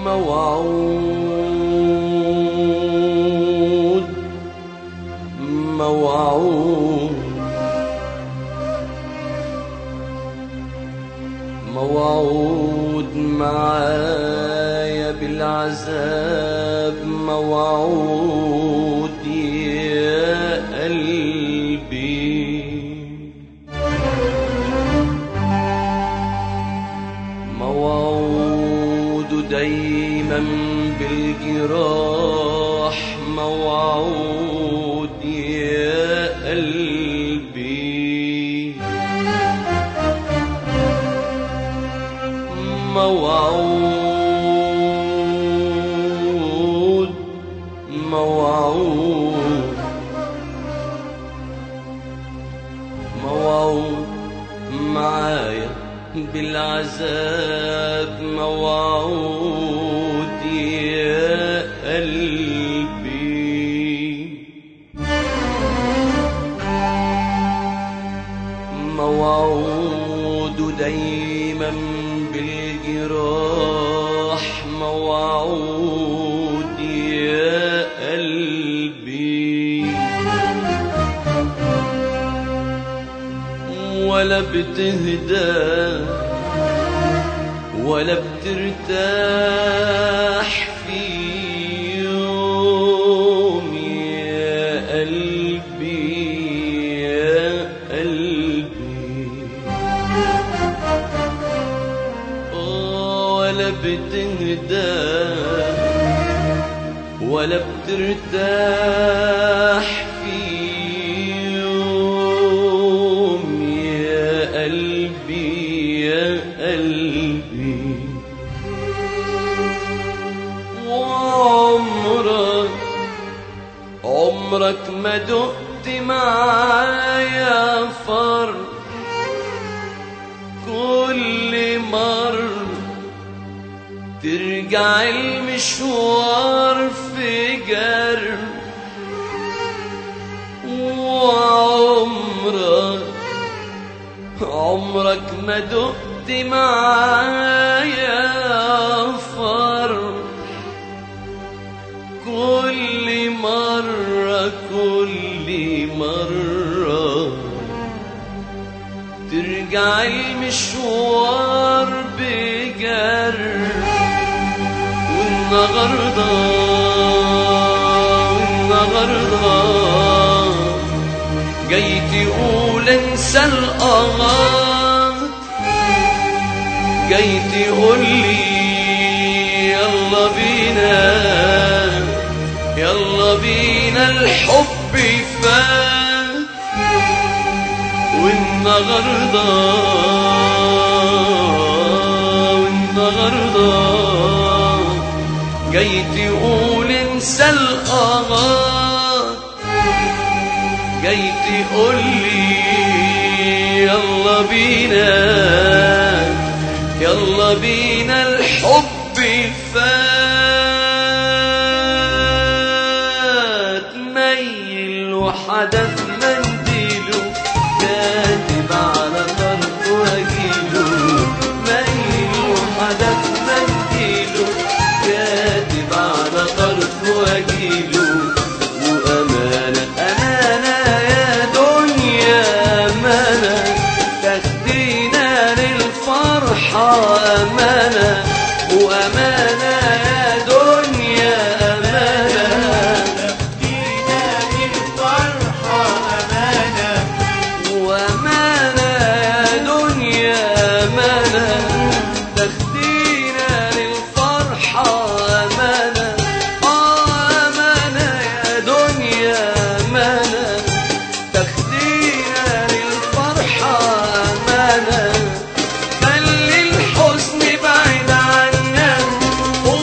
موعود موعود موعود معايا بالعذاب موعود يا قلبي موعود دايما بالجراح موعود يا قلبي موعود موعود موعود معايا بالعذاب موعود يا قلبي موعود دايما بالجراح موعود يا قلبي ولا بتهدى ولا بترتاح في يوم يا قلبي يا قلبي آه، ولا بتهدى ولا بترتاح في يوم يا قلبي يا قلبي وعمرك عمرك ما دقت معايا فرق كل مرة ترجع المشوار في جرح وعمرك عمرك ما دقت معايا فرح كل مرة كل مرة ترجع المشوار بجرح والنهاردة والنهاردة جاي تقول انسى القمر جاي تقول لي يلا بينا يلا بينا الحب فات والنهارده والنهارده جاي تقول انسى القمر جاي تقول لي يلا بينا يلا بينا الحب فات ميل وحدث منديله كاتب على طرف وجيله ميل وحدث منديله كاتب على طرف وجيله وأمانة أمانة يا دنيا أمانة تاخدينا للفرحة أمانة وأمانة يا دنيا أمانة تاخدينا للفرحة أمانة وأمانة يا دنيا أمانة تاخدينا للفرحة أمانة آه أمانة يا دنيا أمانة تاخدينا للفرحة أمانة خلي الحزن بعيد عنا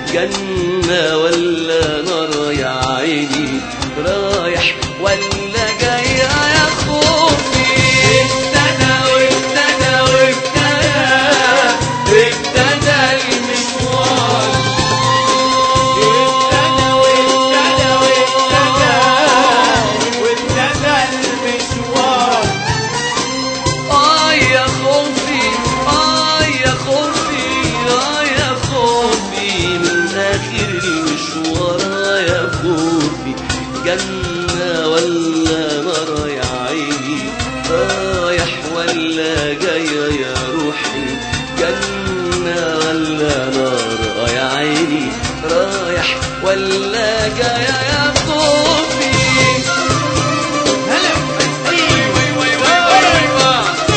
جنة ولا نار يا عيني رايح ولا جاي يا خوفي ابتدى وابتدى وابتدى ابتدى المشوار ابتدى وابتدى وابتدى وابتدى المشوار آه يا خوفي آه يا خوفي آه يا خوفي من آخر المشوار آه يا خوفي جنة ولا نار يا عيني رايح ولا جاية يا روحي جنة ولا نار آه يا عيني رايح ولا جاية يا خوفي هلا وي وي وي وي وي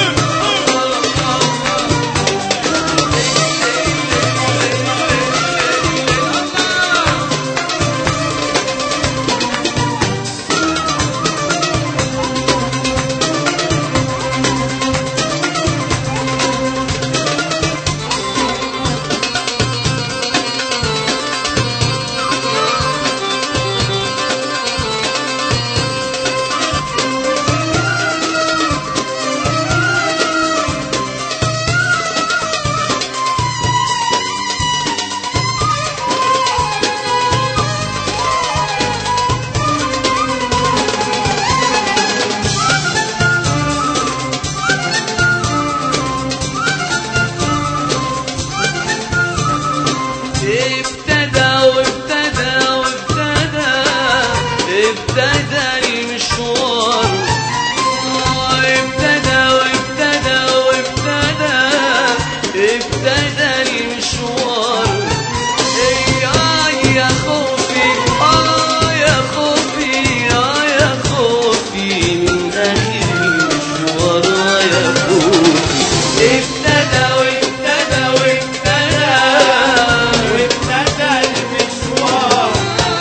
ابتدى وابتدى وابتدى ابتدى المشوار آه، ابتدى وابتدى وابتدى ابتدى المشوار إيه، آه يا خوفي اه يا خوفي اه يا خوفي من اخر المشوار آه يا خوفي ابتدى وابتدى وابتدى وابتدى المشوار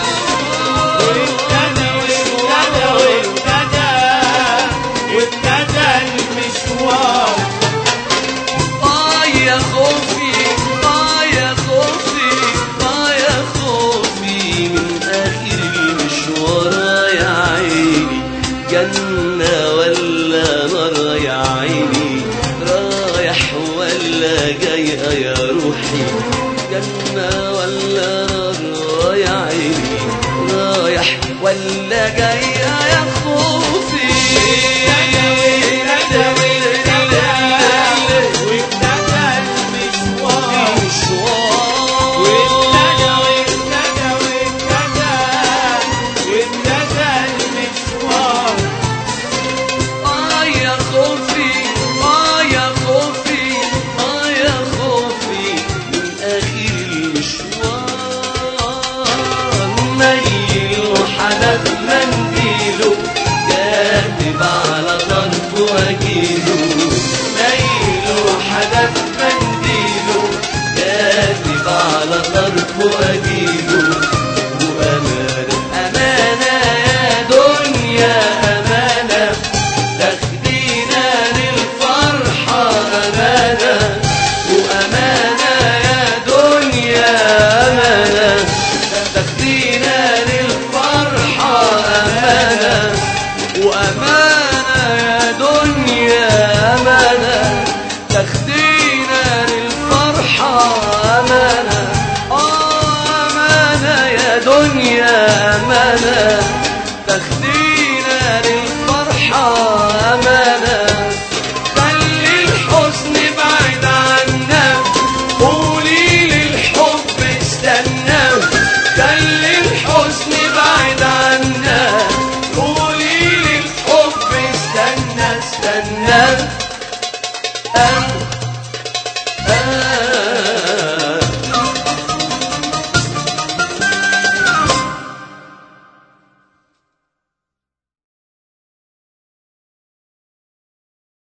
وابتدى وابتدى وابتدى وابتدى المشوار آه يا خوفي آه يا خوفي آه يا خوفي من آخر المشوار آه يا عيني جنة ولا نار يا عيني رايح ولا جاي يا روحي جنة ولا نار آه يا عيني رايح ولا جاي يا خوفي وابتدى المشوار مشوار وابتدى وابتدى وابتدى وابتدى المشوار آه يا خوفي آه يا خوفي آه يا خوفي من آخر المشوار نيل وحدث منديله كاتب على طرف وجيله نيل وحدث منديله كاتب على طرف وجيله وأمانة أمانة يا دنيا أمانة تاخدينا للفرحة أمانة وأمانة يا دنيا أمانة تاخدينا للفرحة أمانة وأمانة يا دنيا أمانة تاخدينا للفرحة